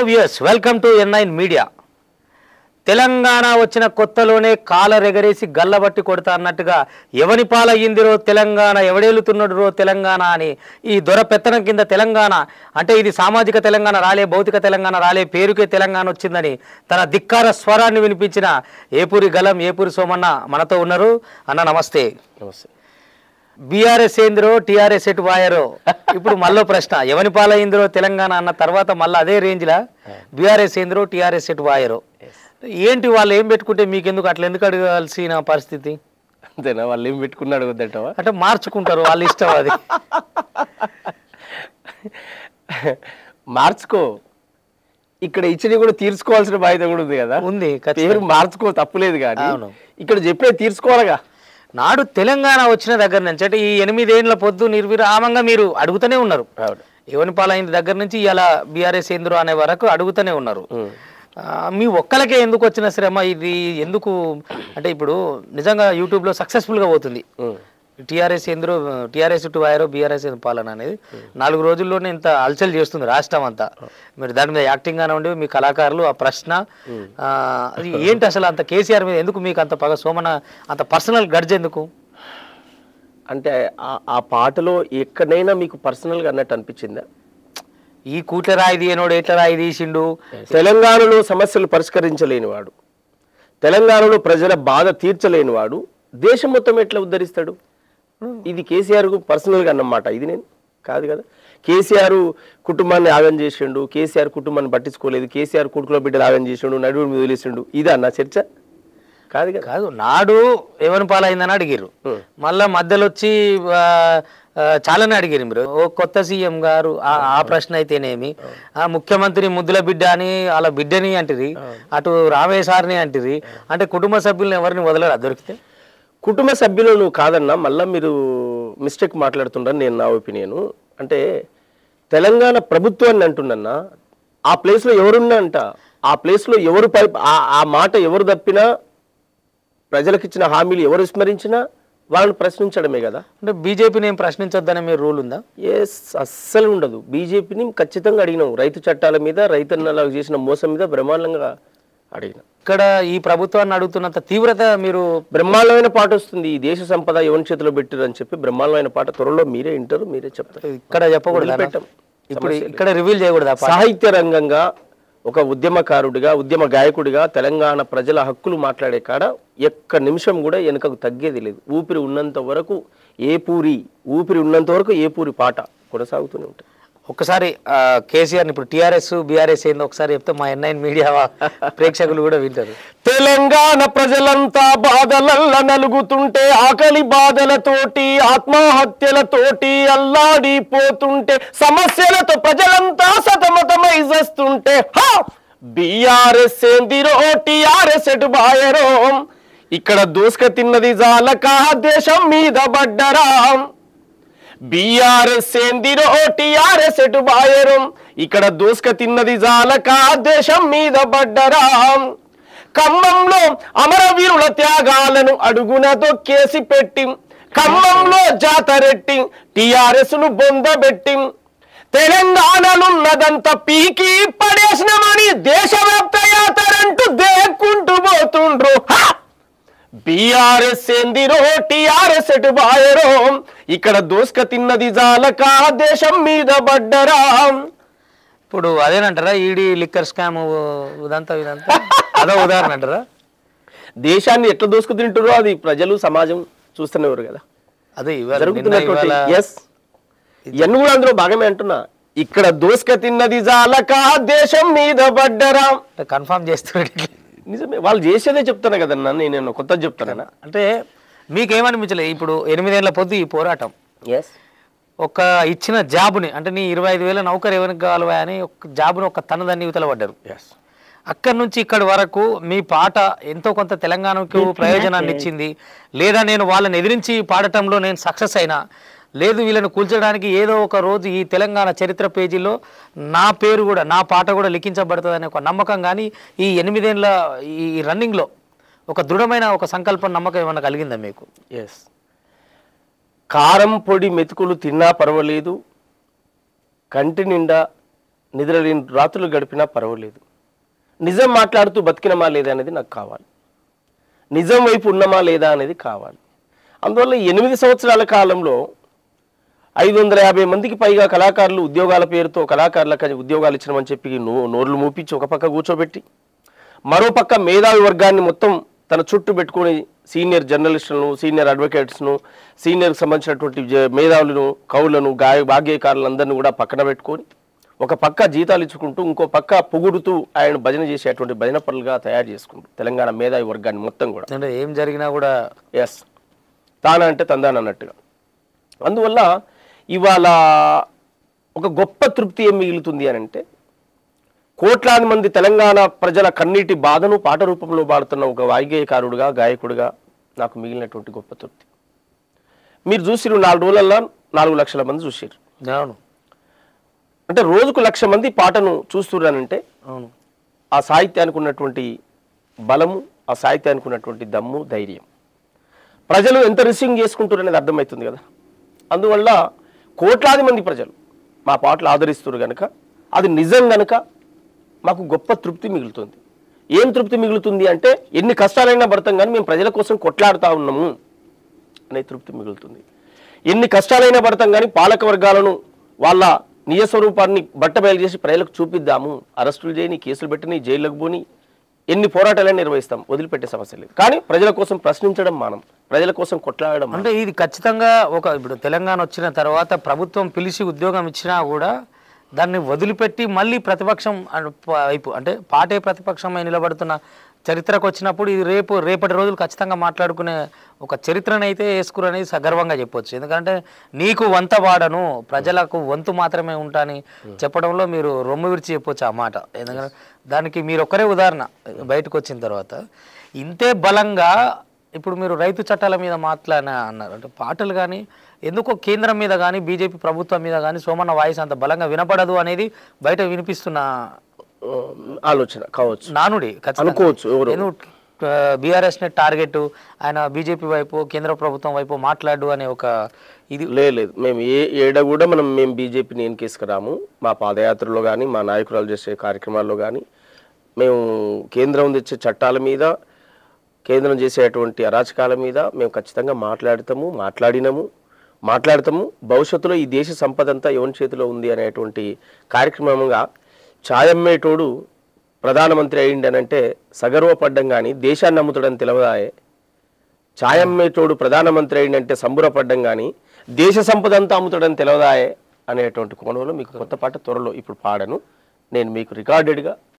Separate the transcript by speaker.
Speaker 1: Viewers welcome to N nine media Telangana వచ్చిన కొత్తలోనే caller ఎగరేసి గల్లబట్టి కొడతా అన్నట్టుగా ఎవని పాలయ్యిందిరో తెలంగాణ ఎవడేలుతున్నాడురో తెలంగాణ అని ఈ దొర పెత్తనం కింద తెలంగాణ అంటే ఇది సామాజిక తెలంగాణ రాలే భౌతిక తెలంగాణ రాలే పేరుకే తెలంగాణ వచ్చిందని తన ధిక్కార స్వరాన్ని వినిపించిన ఏపూరి గలం ఏపూరి సోమన్న మనతో ఉన్నారు అన్న నమస్తే
Speaker 2: నమస్తే
Speaker 1: బీఆర్ఎస్ ఏందిరో టీఆర్ఎస్ ఎటు వాయరో ఇప్పుడు మళ్ళీ ప్రశ్న ఎవని పాలయ్యిందిరో తెలంగాణ అన్న తర్వాత మళ్ళీ అదే రేంజ్లా బీఆర్ఎస్ ఏందిరో టీఆర్ఎస్ ఎటు వాయరో ఏంటి వాళ్ళు ఏం పెట్టుకుంటే మీకు ఎందుకు అట్లా ఎందుకు అడగాల్సిన పరిస్థితి
Speaker 2: అంతేనా వాళ్ళు ఏం పెట్టుకున్నాడు వద్దంటావా
Speaker 1: అంటే మార్చుకుంటారు వాళ్ళ ఇష్టం అది
Speaker 2: మార్చుకో ఇక్కడ ఇచ్చినవి కూడా తీర్చుకోవాల్సిన బాధ్యత కూడా ఉంది కదా
Speaker 1: ఉంది ఖచ్చితంగా.
Speaker 2: పేరు మార్చుకో తప్పులేదు కానీ
Speaker 1: అవును.
Speaker 2: ఇక్కడ చెప్పే తీర్చుకోవాలగా
Speaker 1: నాడు తెలంగాణ వచ్చిన దగ్గర నుంచి అంటే ఈ ఎనిమిదేళ్ల పొద్దు నిర్విరామంగా మీరు అడుగుతూనే ఉన్నారు
Speaker 2: అవును
Speaker 1: ఎవని పాలైన దగ్గర నుంచి ఇలా బీఆర్ఎస్ ఏంద్రో అనే వరకు అడుగుతూనే ఉన్నారు ఆ, మీ ఒక్కలకే ఎందుకు వచ్చిన శ్రమ ఇది ఎందుకు అంటే ఇప్పుడు నిజంగా యూట్యూబ్లో సక్సెస్ఫుల్గా పోతుంది టీఆర్ఎస్ ఎందులో టీఆర్ఎస్ టు వాయరో బీఆర్ఎస్ పాలన అనేది నాలుగు రోజుల్లోనే ఇంత అలచల్ చేస్తుంది రాష్ట్రం అంతా మీరు దాని మీద యాక్టింగ్ కానివ్వండి మీ కళాకారులు ఆ ప్రశ్న ఆ, అది ఏంటి అసలు అంత కేసీఆర్ మీద ఎందుకు మీకు అంత పగ సోమన అంత పర్సనల్ గడ్జ్ ఎందుకు
Speaker 2: అంటే ఆ- ఆ పాటలో ఎక్కడైనా మీకు పర్సనల్గా అన్నట్టు అనిపించిందా
Speaker 1: ఈ కూట్ల రాయి తీయనోడు ఎట్ల రాయి తీసిండు
Speaker 2: తెలంగాణలో సమస్యలు పరిష్కరించలేనివాడు తెలంగాణలో ప్రజల బాధ తీర్చలేనివాడు దేశం మొత్తం ఎట్లా ఉద్ధరిస్తాడు ఇది కేసీఆర్ పర్సనల్గా అన్నమాట ఇది నేను కాదు కదా కేసీఆర్ కుటుంబాన్ని ఆగం చేసిండు కేసీఆర్ కుటుంబాన్ని పట్టించుకోలేదు కేసీఆర్ కొడుకుల బిడ్డలు ఆగం చేసిండు నడువుని మీద వదిలేసిండు ఇదా నా చర్చ కాదు కదా
Speaker 1: కాదు నాడు ఎవరి పాలైందని అడిగిర్రు మళ్ళా మధ్యలో వచ్చి ఆ, ఆ, చాలానే అడిగిరు మీరు ఓ కొత్త సీఎం గారు ఆ ఆ ప్రశ్న అయితేనేమి ఆ ముఖ్యమంత్రి ముద్దుల బిడ్డ అని వాళ్ళ బిడ్డని అంటిరి అటు రామయ్య సార్ని అంటిరి అంటే కుటుంబ సభ్యులను ఎవరిని వదలరా దొరికితే
Speaker 2: కుటుంబ సభ్యులు నువ్వు కాదన్నా మళ్ళీ మీరు మిస్టేక్ మాట్లాడుతుండని నేను నా ఒపీనియన్ అంటే తెలంగాణ ప్రభుత్వాన్ని అంటున్నా ఆ ప్లేస్లో ఎవరున్నా అంట ఆ ప్లేస్లో ఎవరు పై ఆ- ఆ మాట ఎవరు తప్పినా ప్రజలకు ఇచ్చిన హామీలు ఎవరు విస్మరించినా వాళ్ళని ప్రశ్నించడమే కదా
Speaker 1: అంటే బీజేపీని ఏం ప్రశ్నించొద్దనే మీ రూల్ ఉందా
Speaker 2: ఎస్ అస్సలు ఉండదు బీజేపీని ఖచ్చితంగా అడిగినాం రైతు చట్టాల మీద రైతన్నలకు చేసిన మోసం మీద బ్రహ్మాండంగా అడిగినాం
Speaker 1: ఇక్కడ ఈ ప్రభుత్వాన్ని అడుగుతున్నంత తీవ్రత మీరు
Speaker 2: బ్రహ్మాండమైన పాట వస్తుంది ఈ దేశ సంపద ఎవరి చేతిలో పెట్టారు అని చెప్పి బ్రహ్మాండమైన పాట త్వరలో మీరే వింటారు మీరే చెప్తారు
Speaker 1: ఇక్కడ చెప్పకూడదు
Speaker 2: వదిలిపెట్టం.
Speaker 1: ఇప్పుడు ఇక్కడ రివీల్ చేయకూడదు
Speaker 2: సాహిత్య రంగంగా ఒక ఉద్యమకారుడిగా ఉద్యమ గాయకుడిగా తెలంగాణ ప్రజల హక్కులు మాట్లాడే కాడ ఎక్క నిమిషం కూడా వెనుకకు తగ్గేది లేదు ఊపిరి ఉన్నంత వరకు ఏ పూరి ఊపిరి ఉన్నంత వరకు ఏ పూరి పాట కొనసాగుతూనే ఉంటుంది
Speaker 1: ఒక్కసారి ఆ, కేసీఆర్ ఇప్పుడు టీఆర్ఎస్ బీఆర్ఎస్ ఏందో ఒకసారి చెప్తే మా ఎన్ఐన్ మీడియా ప్రేక్షకులు కూడా వింటారు
Speaker 2: తెలంగాణ ప్రజలంతా బాధలల్ల నలుగుతుంటే ఆకలి బాధలతోటి ఆత్మహత్యలతోటి అల్లాడిపోతుంటే సమస్యలతో ప్రజలంతా సతమతమై చేస్తుంటే బిఆర్ఎస్ ఏందిరో టిఆర్ఎస్ ఎటు బాయరో ఇక్కడ దోసుక తిన్నది జాలక దేశం మీద పడ్డరా బిఆర్ఎస్ ఏందిరో టిఆర్ఎస్ ఎటు బాయరం ఇక్కడ దోసుక తిన్నది జాలక దేశం మీద పడ్డరా ఖమ్మంలో అమరవీరుల త్యాగాలను అడుగున దొక్కేసి పెట్టి ఖమ్మంలో జాతరెట్టి టిఆర్ఎస్ ను బొందబెట్టి తెలంగాణలున్నదంతా పీకి పడేసినమని దేశవ్యాప్త యాతరంటూ దేక్కుంటూ పోతుండ్రు హా! బీఆర్ఎస్ ఏందిరో టిఆర్ఎస్ ఎటు బాయరో ఇక్కడ దోసుక తిన్నది జాలక దేశం మీద పడ్డరా
Speaker 1: ఇప్పుడు అదేనంటారా ఈడీ లిక్కర్ స్కామ్ ఇదంతా ఇదంతా అదో ఉదాహరణ అంటారా
Speaker 2: దేశాన్ని ఎట్లా దోసుకు తింటారో అది ప్రజలు సమాజం చూస్తున్నవారు కదా
Speaker 1: అదే ఇవాళ నిన్న
Speaker 2: జరుగుతున్నటువంటి
Speaker 1: ఇవాళ
Speaker 2: ఎస్ ఇవన్నీ కూడా అందులో భాగమే అంటున్నా ఇక్కడ దోసుక తిన్నది జాలక దేశం మీద పడ్డరా
Speaker 1: కన్ఫర్మ్ చేస్తున్నాడు
Speaker 2: నిజమే వాళ్ళు చేసేదే చెప్తాను కదన్నా నేను కొత్త చెప్తానా
Speaker 1: అంటే మీకేమనిపించలేదు ఇప్పుడు ఎనిమిదేళ్ల పొద్దు ఈ పోరాటం
Speaker 2: ఎస్
Speaker 1: ఒక ఇచ్చిన జాబుని అంటే నీ ఇరవై ఐదు వేల నౌకరు ఎవరికి కావాలా అని ఒక జాబుని ఒక తనదాన్ని యువతల పడ్డారు
Speaker 2: ఎస్
Speaker 1: అక్కడి నుంచి ఇక్కడి వరకు మీ పాట ఎంతో కొంత తెలంగాణకు ప్రయోజనాన్ని ఇచ్చింది లేదా నేను వాళ్ళని ఎదిరించి పాడటంలో నేను సక్సెస్ అయినా లేదు వీళ్ళని కూల్చడానికి ఏదో ఒక రోజు ఈ తెలంగాణ చరిత్ర పేజీలో నా పేరు కూడా నా పాట కూడా లిఖించబడుతుందనే ఒక నమ్మకం కానీ ఈ ఎనిమిదేళ్ళ ఈ రన్నింగ్లో ఒక దృఢమైన ఒక సంకల్పం నమ్మకం ఏమైనా కలిగిందా మీకు
Speaker 2: ఎస్ కారం పొడి మెతుకులు తిన్నా పర్వాలేదు కంటి నిండా నిద్ర లేని రాత్రులు గడిపినా పర్వాలేదు నిజం మాట్లాడుతూ బతికినమా లేదా అనేది నాకు కావాలి నిజం వైపు ఉన్నామా లేదా అనేది కావాలి అందువల్ల ఎనిమిది సంవత్సరాల కాలంలో ఐదు వందల యాభై మందికి పైగా కళాకారులు ఉద్యోగాల పేరుతో కళాకారులకు ఉద్యోగాలు ఇచ్చినామని చెప్పి నో నోర్లు మూపించి ఒక పక్క కూర్చోబెట్టి మరో పక్క మేధావి వర్గాన్ని మొత్తం తన చుట్టూ పెట్టుకొని సీనియర్ జర్నలిస్టులను సీనియర్ అడ్వకేట్స్ను సీనియర్కి సంబంధించినటువంటి జ- మేధావులను కవులను గాయ భాగ్యకారులందరినీ కూడా పక్కన పెట్టుకొని ఒక పక్క జీతాలు ఇచ్చుకుంటూ ఇంకో పక్క పొగుడుతూ ఆయన భజన చేసేటువంటి భజన పనులుగా తయారు చేసుకుంటూ తెలంగాణ మేధావి వర్గాన్ని మొత్తం కూడా
Speaker 1: అంటే ఏం జరిగినా కూడా
Speaker 2: ఎస్ తాన అంటే తందాన అన్నట్టుగా అందువల్ల ఇవాళ ఒక గొప్ప తృప్తి ఏం మిగులుతుంది అని అంటే కోట్లాది మంది తెలంగాణ ప్రజల కన్నీటి బాధను పాట రూపంలో పాడుతున్న ఒక వాయిగేయకారుడుగా గాయకుడిగా నాకు మిగిలినటువంటి గొప్ప తృప్తి మీరు చూసిరు నాలుగు రోజులల్లో నాలుగు లక్షల మంది చూసారు
Speaker 1: అవును
Speaker 2: అంటే రోజుకు లక్ష మంది పాటను చూస్తున్నారంటే
Speaker 1: అవును
Speaker 2: ఆ సాహిత్యానికి ఉన్నటువంటి బలము ఆ సాహిత్యానికి ఉన్నటువంటి దమ్ము ధైర్యం ప్రజలు ఎంత రిసీవింగ్ చేసుకుంటారు అనేది అర్థమవుతుంది కదా అందువల్ల కోట్లాది మంది ప్రజలు మా పాటలు ఆదరిస్తారు కనుక అది నిజం గనుక మాకు గొప్ప తృప్తి మిగులుతుంది ఏం తృప్తి మిగులుతుంది అంటే ఎన్ని కష్టాలైనా పడతాం కానీ మేము ప్రజల కోసం కొట్లాడుతూ ఉన్నాము అనే తృప్తి మిగులుతుంది ఎన్ని కష్టాలైనా పడతాం కానీ పాలక వర్గాలను వాళ్ళ నిజ స్వరూపాన్ని బట్టబయలు చేసి ప్రజలకు చూపిద్దాము అరెస్టులు చేయని కేసులు పెట్టని జైళ్ళకు పోని ఎన్ని పోరాటాలైనా నిర్వహిస్తాం వదిలిపెట్టే సమస్య లేదు కానీ ప్రజల కోసం ప్రశ్నించడం మానం ప్రజల కోసం కొట్లాడడం మానం.
Speaker 1: అంటే ఇది ఖచ్చితంగా ఒక ఇప్పుడు తెలంగాణ వచ్చిన తర్వాత ప్రభుత్వం పిలిచి ఉద్యోగం ఇచ్చినా కూడా దాన్ని వదిలిపెట్టి మళ్ళీ ప్రతిపక్షం అను- ప- వైపు అంటే పాటే ప్రతిపక్షమై నిలబడుతున్న చరిత్రకు వచ్చినప్పుడు ఇది రేపు రేపటి రోజులు ఖచ్చితంగా మాట్లాడుకునే ఒక చరిత్రను అయితే వేసుకురనేది సగర్వంగా చెప్పొచ్చు ఎందుకంటే నీకు వంత వాడను ప్రజలకు వంతు మాత్రమే ఉంటాని చెప్పడంలో మీరు రొమ్ము విరిచి చెప్పొచ్చు ఆ మాట ఎందుకంటే దానికి మీరు ఒక్కరే ఉదాహరణ బయటకు వచ్చిన తర్వాత ఇంతే బలంగా ఇప్పుడు మీరు రైతు చట్టాల మీద మాట్లాడిన అన్నారు అంటే పాటలు కానీ ఎందుకో కేంద్రం మీద కానీ బీజేపీ ప్రభుత్వం మీద కానీ సోమన్న వాయిస్ అంత బలంగా వినపడదు అనేది బయట వినిపిస్తున్న
Speaker 2: ఆ, ఆలోచన కావచ్చు
Speaker 1: నానుడి ఖచ్చితంగా.
Speaker 2: అనుకోవచ్చు ఎవరు
Speaker 1: ఎందుకు బీఆర్ఎస్ ని టార్గెట్ ఆయన బీజేపీ వైపు కేంద్ర ప్రభుత్వం వైపు మాట్లాడు అనే ఒక ఇది
Speaker 2: లే- లేదు మేము ఏ ఏడ కూడా మనం మేము బీజేపీని ఎన్కేసుకురాము మా పాదయాత్రలో కానీ మా నాయకురాలు చేసే కార్యక్రమాల్లో కానీ మేము కేంద్రం తెచ్చే చట్టాల మీద కేంద్రం చేసేటువంటి అరాచకాల మీద మేము ఖచ్చితంగా మాట్లాడతాము మాట్లాడినాము మాట్లాడతాము భవిష్యత్తులో ఈ దేశ సంపద అంతా ఎవరి చేతిలో ఉంది అనేటువంటి కార్యక్రమంగా ఛాయమ్మేటోడు ప్రధానమంత్రి అయిండనంటే సగర్వపడ్డం కానీ దేశాన్ని నమ్ముతాడని తెలవదాయే ఛాయమ్మేటోడు ప్రధానమంత్రి అయిందంటే సంబురపడ్డం కానీ దేశ సంపద అంతా అమ్ముతాడని తెలవదాయే అనేటువంటి కోణంలో మీకు కొత్త పాట త్వరలో ఇప్పుడు పాడను నేను మీకు రికార్డెడ్గా